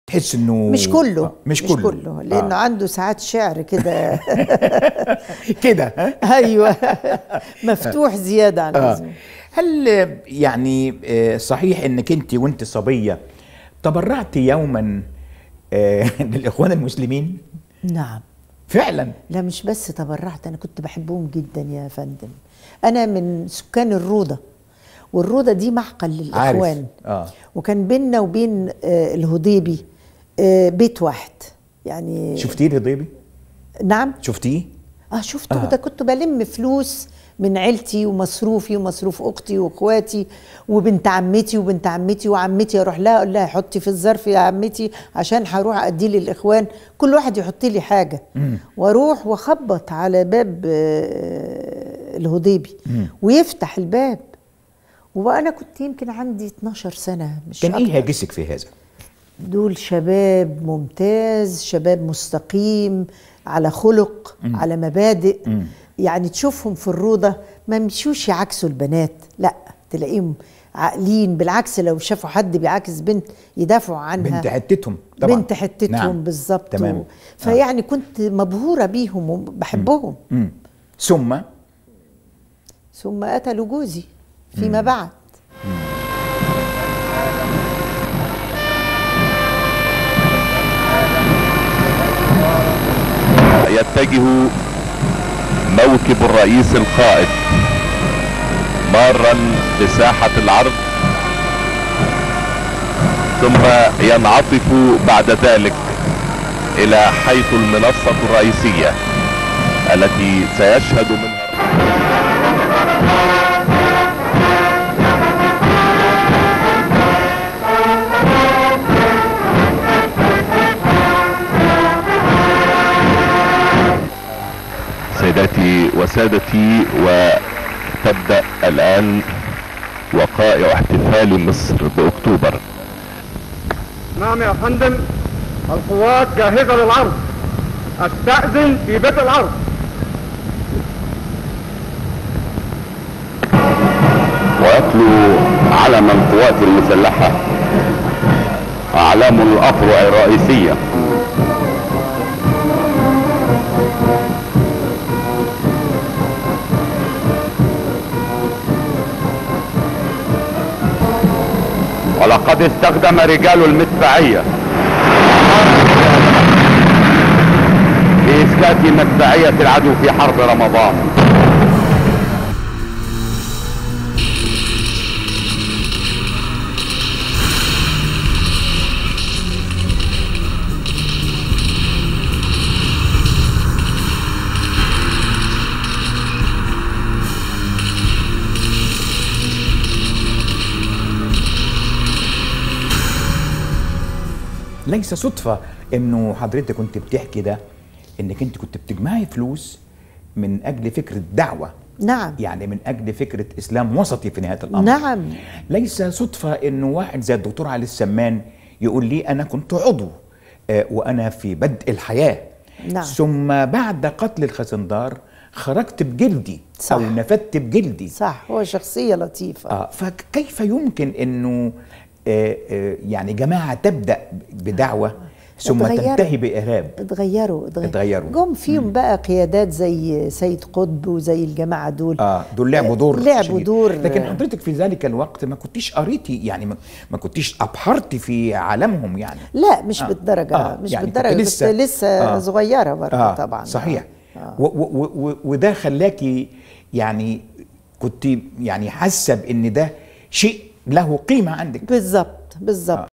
تحس انه مش كله آه، مش كله, مش كله لانه آه. عنده ساعات شعر كده كده ها ايوه مفتوح زياده عن آه. اللزوم هل آه، يعني آه، صحيح انك انت وانت صبيه تبرعت يوما آه، للاخوان المسلمين نعم فعلا لا مش بس تبرعت انا كنت بحبهم جدا يا فندم انا من سكان الروضه والروضه دي معقل للاخوان اه وكان بيننا وبين آه، الهضيبي آه، بيت واحد يعني شفتيه الهضيبي نعم شفتيه اه شفته آه. ده كنت بلم فلوس من عيلتي ومصروفي ومصروف اختي واخواتي وبنت عمتي وبنت عمتي وعمتي اروح لها اقول لها حطي في الظرف يا عمتي عشان هروح ادي للاخوان كل واحد يحط لي حاجه واروح واخبط على باب آه، الهضيبي ويفتح الباب وانا كنت يمكن عندي 12 سنه مش كان ايه أكتر. هاجسك في هذا دول شباب ممتاز شباب مستقيم على خلق مم. على مبادئ مم. يعني تشوفهم في الروضة ما مشوش يعكسوا البنات لا تلاقيهم عاقلين بالعكس لو شافوا حد بيعاكس بنت يدافعوا عنها بنت حتتهم طبعا بنت حتتهم نعم. بالظبط تمام و... فيعني كنت مبهورة بيهم وبحبهم مم. ثم ثم قتلوا جوزي فيما بعد يتجه موكب الرئيس القائد مارا بساحة العرض ثم ينعطف بعد ذلك الى حيث المنصة الرئيسية التي سيشهد منها سيداتي وسادتي وتبدأ الآن وقائع احتفال مصر بأكتوبر نعم يا فندم القوات جاهزة للعرض استأذن في بيت العرض ويتلو علم القوات المسلحة أعلام الأفرع الرئيسية ولقد استخدم رجال المدفعية لإسكات مدفعية العدو في حرب رمضان ليس صدفة انه حضرتك كنت بتحكي ده انك انت كنت بتجمعي فلوس من اجل فكرة دعوة نعم يعني من اجل فكرة اسلام وسطي في نهاية الامر نعم ليس صدفة انه واحد زي الدكتور علي السمان يقول لي انا كنت عضو آه، وانا في بدء الحياة نعم. ثم بعد قتل الخزندار خرجت بجلدي صح. او نفدت بجلدي صح هو شخصية لطيفة آه فكيف يمكن انه آه آه يعني جماعه تبدا بدعوه ثم اتغيروا. تنتهي بارهاب اتغيروا اتغيروا. جم فيهم بقى قيادات زي سيد قطب وزي الجماعه دول اه دول لعبوا دور لعبوا شديد. دور لكن حضرتك في ذلك الوقت ما كنتيش قريتي يعني ما, ما كنتش ابحرتي في عالمهم يعني لا مش آه. بالدرجه آه. مش يعني كنت بالدرجه لسه- كنت لسه آه. صغيره برضه آه طبعا صحيح آه. و و و وده خلاكي يعني كنت يعني حاسه بان ده شيء له قيمه عندك بالظبط بالظبط